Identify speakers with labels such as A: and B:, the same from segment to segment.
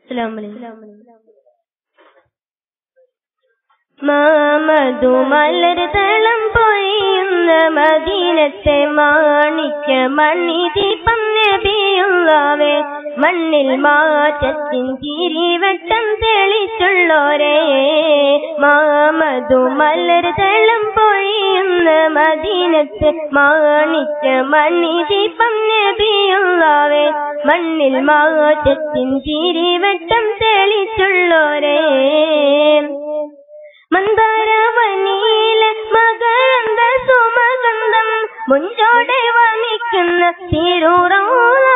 A: മാമതു മലർതളം പൊഴിയുന്ന മദീനത്തെ മാണിക്യ മണ്ണി ദീപം നബിയുള്ളവേ മണ്ണിൽ മാറ്റത്തിൻ തിരിവട്ടം തെളിച്ചുള്ളോരേ മാമതു മലർതളം പൊഴിയുന്ന മദീനത്തെ മാണിക്യ മണ്ണി ദീപം നബിയുള്ളവേ മണ്ണിൽ മാറ്റത്തിൻ തിരിവട്ടം തെളിച്ചുള്ളോരേ മന്ദാരവനിയിലെ മകരന്ത സുമഗന്ധം മുഞ്ചോടെ വമിക്കുന്ന തിരുറോള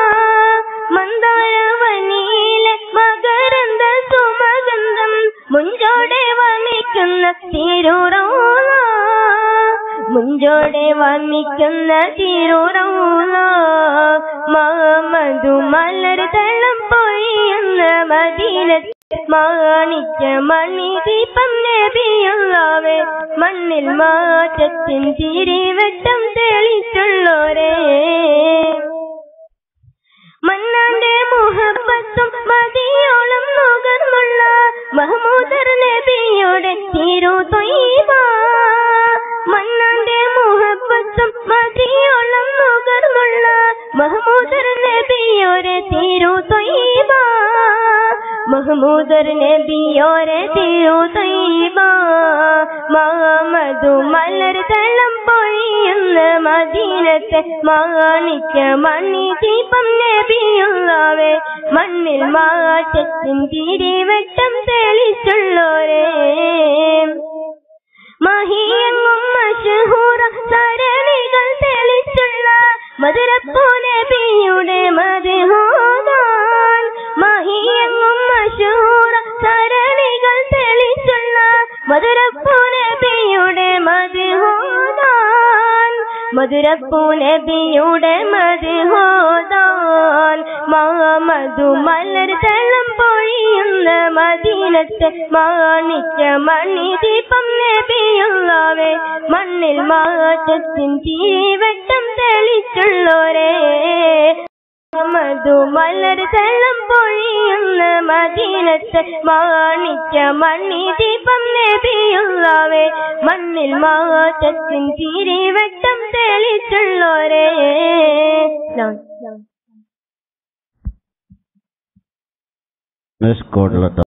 A: മന്ദാരവനിയിലെ മകരന്ത സുമഗന്ധം മുഞ്ചോടെ വമിക്കുന്ന തിരുറോള മുഞ്ചോടെ വമിക്കുന്ന തിരുറോള മാമതു മലർ തളം പൊഴിയുന്ന മദീനത്ത് മാണിക്യ മണി ദീപം നബിയുള്ളവേ മണ്ണിൽ മാറ്റത്തിൻ തിരിവട്ടം തെളിച്ചുള്ളോരേ മന്നാന്റെ മുഹബത്തും മതിയോളം നുകർന്നുള്ള മഹമൂദർ നബിയുടെ തിരു തൊയ്വ മന്നാന്റെ മുഹബത്തും മതിയോളം നുകർന്നുള്ള മഹമൂദർ നബിയുടെ തിരു തൊയ്വ മഹമൂദർ നബിയോരെ തിരു തൊയ്വ മാമതു മലർ തളം പൊഴിയുന്ന മദീനത്തെ മാണിക്യ മണി ദീപം നബിയുള്ളവേ മണ്ണിൽ മാറ്റത്തിൻ തിരിവട്ടം തെളിച്ചുള്ളോരേ മഹിയെങ്ങും മഷഹൂറ സരണികൾ തെളിച്ചുള്ള മധുരപ്പൂ നബിയുടെ മധുഹോദാൻ മഹിയെങ്ങും മഷഹൂറ സരണികൾ തെളിച്ചുള്ള മധുരപ്പൂ നബിയുടെ മധുഹോദാൻ മധുരപ്പൂ നബിയുടെ മധുഹോദാൻ മാമധു മലർ തളം പൊഴിയുന്ന മദീനത്തെ മാണിക്യ മണി ദീപം നബിയുള്ളവേ മണ്ണിൽ മാറ്റത്തിൻ തിരിവട്ടം തെളിച്ചുള്ളോരേ മധു മലർ തളം പൊഴിയുന്ന മദീനത്തെ മാണിക്യ മണി ദീപം നബിയുള്ളവേ മണ്ണിൽ മാറ്റത്തിൻ തിരിവട്ടം തെളിച്ചുള്ളോരേ
B: മിസ് കോട്ടിലട്ട